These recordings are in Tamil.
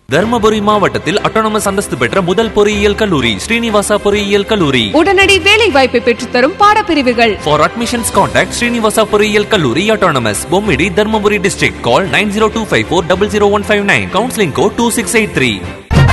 தர்மபுரி மாவட்டத்தில் அட்டானமஸ் அந்தஸ்து பெற்ற முதல் பொறியியல் கல்லூரி ஸ்ரீனிவாசா பொறியியல் கல்லூரி உடனடி வேலை வாய்ப்பை பெற்றுத்தரும் பாடப்பிரிவுகள் For admissions, contact Srinivasa பொறியியல் கல்லூரி Autonomous, Bommidi Dharmapuri district. Call 90254 Counseling code 2683.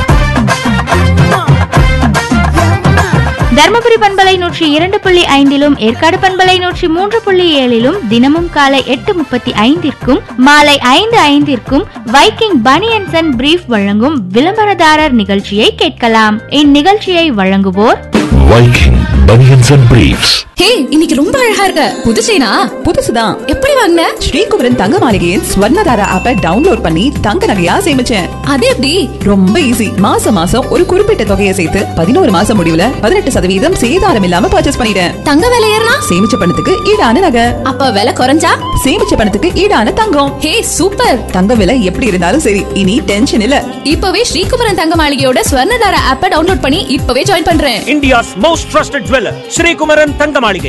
Dharmapuri பண்பலை நூற்றி இரண்டு புள்ளி ஐந்திலும் ஏற்காடு பண்பலை நூற்றி மூன்று புள்ளி ஏழிலும் தினமும் காலை எட்டு முப்பத்தி ஐந்திற்கும் மாலை ஐந்து ஐந்திற்கும் வைக்கிங் பனியன்சன் அண்ட் பிரீஃப் வழங்கும் விளம்பரதாரர் நிகழ்ச்சியை கேட்கலாம் இந்நிகழ்ச்சியை வழங்குவோர் Viking Bunions and Briefs. ஹே இன்னைக்கு ரொம்ப அழகா இருக்க புது செயினா புதுசுதான் எப்படி வாங்கின ஸ்ரீகுமரன் தங்க மாளிகையின் ஸ்வர்ணதாரா ஆப்பை டவுன்லோட் பண்ணி தங்க நகையா சேமிச்சேன் அது எப்படி ரொம்ப ஈஸி மாசம் மாசம் ஒரு குறிப்பிட்ட தொகையை சேர்த்து பதினோரு மாசம் முடிவுல பதினெட்டு சதவீதம் சேதாரம் இல்லாம பர்ச்சேஸ் பண்ணிட்டேன் தங்க விலை ஏறினா சேமிச்ச பணத்துக்கு ஈடான நகை அப்ப விலை குறைஞ்சா சேமிச்ச பணத்துக்கு ஈடான தங்கம் ஹே சூப்பர் தங்க விலை எப்படி இருந்தாலும் சரி இனி டென்ஷன் இல்ல இப்பவே ஸ்ரீகுமரன் தங்க மாளிகையோட ஸ்வர்ணதார ஆப்பை டவுன்லோட் பண்ணி இப்பவே ஜாயின் பண்றேன் India's most trusted jeweler, Sri Kumaran Tangamalige.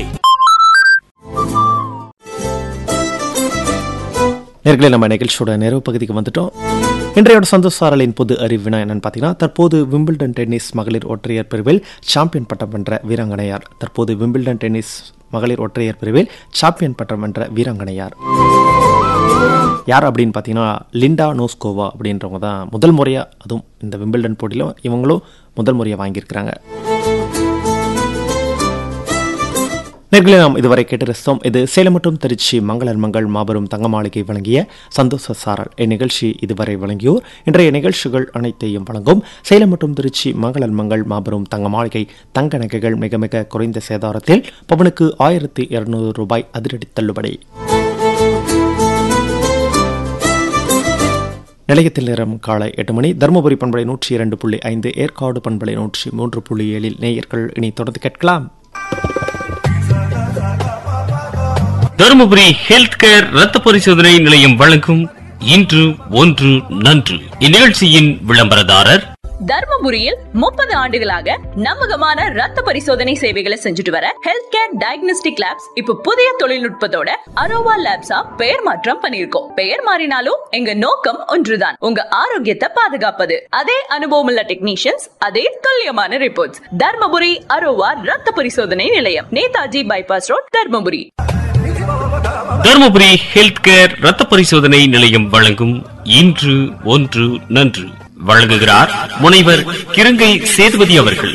நேர்களை நம்ம நிகழ்ச்சியோட நிறைவு பகுதிக்கு வந்துட்டோம் இன்றையோட சந்தோஷ் சாரலின் பொது அறிவினா என்னன்னு பார்த்தீங்கன்னா தற்போது விம்பிள்டன் டென்னிஸ் மகளிர் ஒற்றையர் பிரிவில் சாம்பியன் பட்டம் வென்ற வீராங்கனையார் தற்போது விம்பிள்டன் டென்னிஸ் மகளிர் ஒற்றையர் பிரிவில் சாம்பியன் பட்டம் வென்ற வீராங்கனையார் யார் அப்படின்னு பார்த்தீங்கன்னா லிண்டா நோஸ்கோவா அப்படின்றவங்க தான் முதல் முறையாக அதுவும் இந்த விம்பிள்டன் போட்டியிலும் இவங்களும் முதல் முறையாக வாங்கியிருக்கிறாங்க நேர்களை நாம் இதுவரை கேட்டு ரசித்தோம் இது சேலம் மற்றும் திருச்சி மங்களர் மங்கள் மாபெரும் தங்க மாளிகை வழங்கிய சந்தோஷ சாரல் இந்நிகழ்ச்சி இதுவரை வழங்கியோர் இன்றைய நிகழ்ச்சிகள் அனைத்தையும் வழங்கும் சேலம் மற்றும் திருச்சி மங்களர் மங்கள் மாபெரும் தங்க மாளிகை தங்க நகைகள் மிக மிக குறைந்த சேதாரத்தில் பவனுக்கு ஆயிரத்தி இருநூறு ரூபாய் அதிரடி தள்ளுபடி நிலையத்தில் நேரம் காலை எட்டு மணி தருமபுரி பண்பலை நூற்றி இரண்டு புள்ளி ஐந்து ஏற்காடு பண்பலை நூற்றி மூன்று புள்ளி ஏழில் நேயர்கள் இனி தொடர்ந்து கேட்கலாம் தருமபுரி ஹெல்த் கேர் ரத்த பரிசோதனை நிலையம் வழங்கும் இன்று ஒன்று நன்று இந்நிகழ்ச்சியின் விளம்பரதாரர் தர்மபுரியில் முப்பது ஆண்டுகளாக நம்பகமான ரத்த பரிசோதனை சேவைகளை செஞ்சுட்டு வர ஹெல்த் கேர் டயக்னோஸ்டிக் லேப்ஸ் இப்ப புதிய தொழில்நுட்பத்தோட அரோவா லேப்ஸா பெயர் மாற்றம் பண்ணிருக்கோம் பெயர் மாறினாலும் எங்க நோக்கம் ஒன்றுதான் உங்க ஆரோக்கியத்தை பாதுகாப்பது அதே அனுபவம் உள்ள டெக்னீஷியன்ஸ் அதே துல்லியமான ரிப்போர்ட்ஸ் தர்மபுரி அரோவா ரத்த பரிசோதனை நிலையம் Netaji bypass road Dharmapuri Dharmapuri health care ரத்த பரிசோதனை நிலையம் வழங்கும் இன்று ஒன்று நன்று வழங்குகிறார் முனைவர் கிருங்கை சேதுபதி அவர்கள்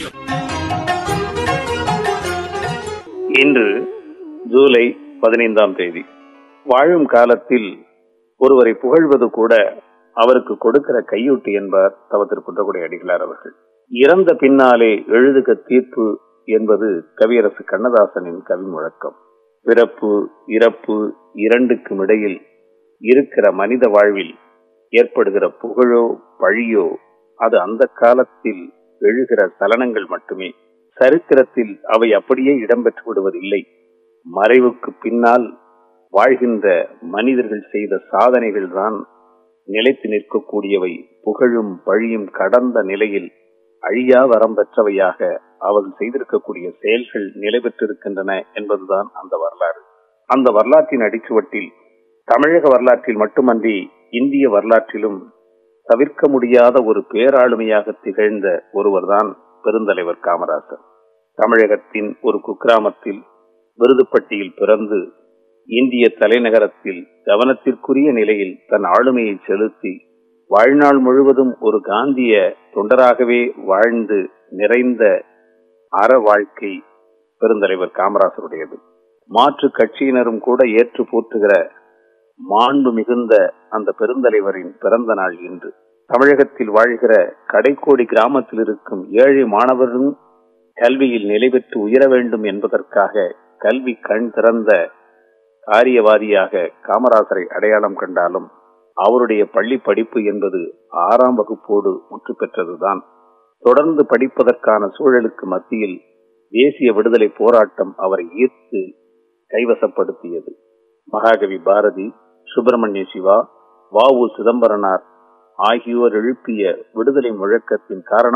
இன்று ஜூலை பதினைந்தாம் தேதி வாழும் காலத்தில் ஒருவரை புகழ்வது கூட அவருக்கு கொடுக்கிற கையூட்டு என்பார் தவ திருக்குன்றக்குடி அடிகளார் அவர்கள் இறந்த பின்னாலே எழுதுக தீர்ப்பு என்பது கவியரசு கண்ணதாசனின் கவி முழக்கம் பிறப்பு இறப்பு இரண்டுக்கும் இடையில் இருக்கிற மனித வாழ்வில் ஏற்படுகிற புகழோ பழியோ அது அந்த காலத்தில் எழுகிற சலனங்கள் மட்டுமே சரித்திரத்தில் அவை அப்படியே இடம்பெற்று விடுவதில்லை மறைவுக்கு பின்னால் வாழ்கின்ற மனிதர்கள் செய்த சாதனைகள் தான் நிலைத்து நிற்கக்கூடியவை புகழும் பழியும் கடந்த நிலையில் அழியா வரம் பெற்றவையாக அவர்கள் செய்திருக்கக்கூடிய செயல்கள் நிலை பெற்றிருக்கின்றன என்பதுதான் அந்த வரலாறு அந்த வரலாற்றின் அடிச்சுவட்டில் தமிழக வரலாற்றில் மட்டுமன்றி இந்திய வரலாற்றிலும் தவிர்க்க முடியாத ஒரு பேராளுமையாக திகழ்ந்த ஒருவர்தான் பெருந்தலைவர் காமராசர் தமிழகத்தின் ஒரு குக்கிராமத்தில் விருதுப்பட்டியில் பிறந்து இந்திய தலைநகரத்தில் கவனத்திற்குரிய நிலையில் தன் ஆளுமையை செலுத்தி வாழ்நாள் முழுவதும் ஒரு காந்திய தொண்டராகவே வாழ்ந்து நிறைந்த அற வாழ்க்கை பெருந்தலைவர் காமராசருடையது மாற்று கட்சியினரும் கூட ஏற்று போற்றுகிற மாண்பு மிகுந்த அந்த பெருந்தலைவரின் பிறந்த நாள் இன்று தமிழகத்தில் வாழ்கிற கடைக்கோடி கிராமத்தில் இருக்கும் ஏழை மாணவரும் கல்வியில் நிலை பெற்று உயர வேண்டும் என்பதற்காக கல்வி கண் திறந்த காரியவாதியாக காமராசரை அடையாளம் கண்டாலும் அவருடைய பள்ளி படிப்பு என்பது ஆறாம் வகுப்போடு முற்று பெற்றதுதான் தொடர்ந்து படிப்பதற்கான சூழலுக்கு மத்தியில் தேசிய விடுதலை போராட்டம் அவரை ஈர்த்து கைவசப்படுத்தியது மகாகவி பாரதி சுப்பிரமணிய சிவா வ உ சிதம்பரனார் ஆகியோர் எழுப்பிய விடுதலை முழக்கத்தின் காரணம்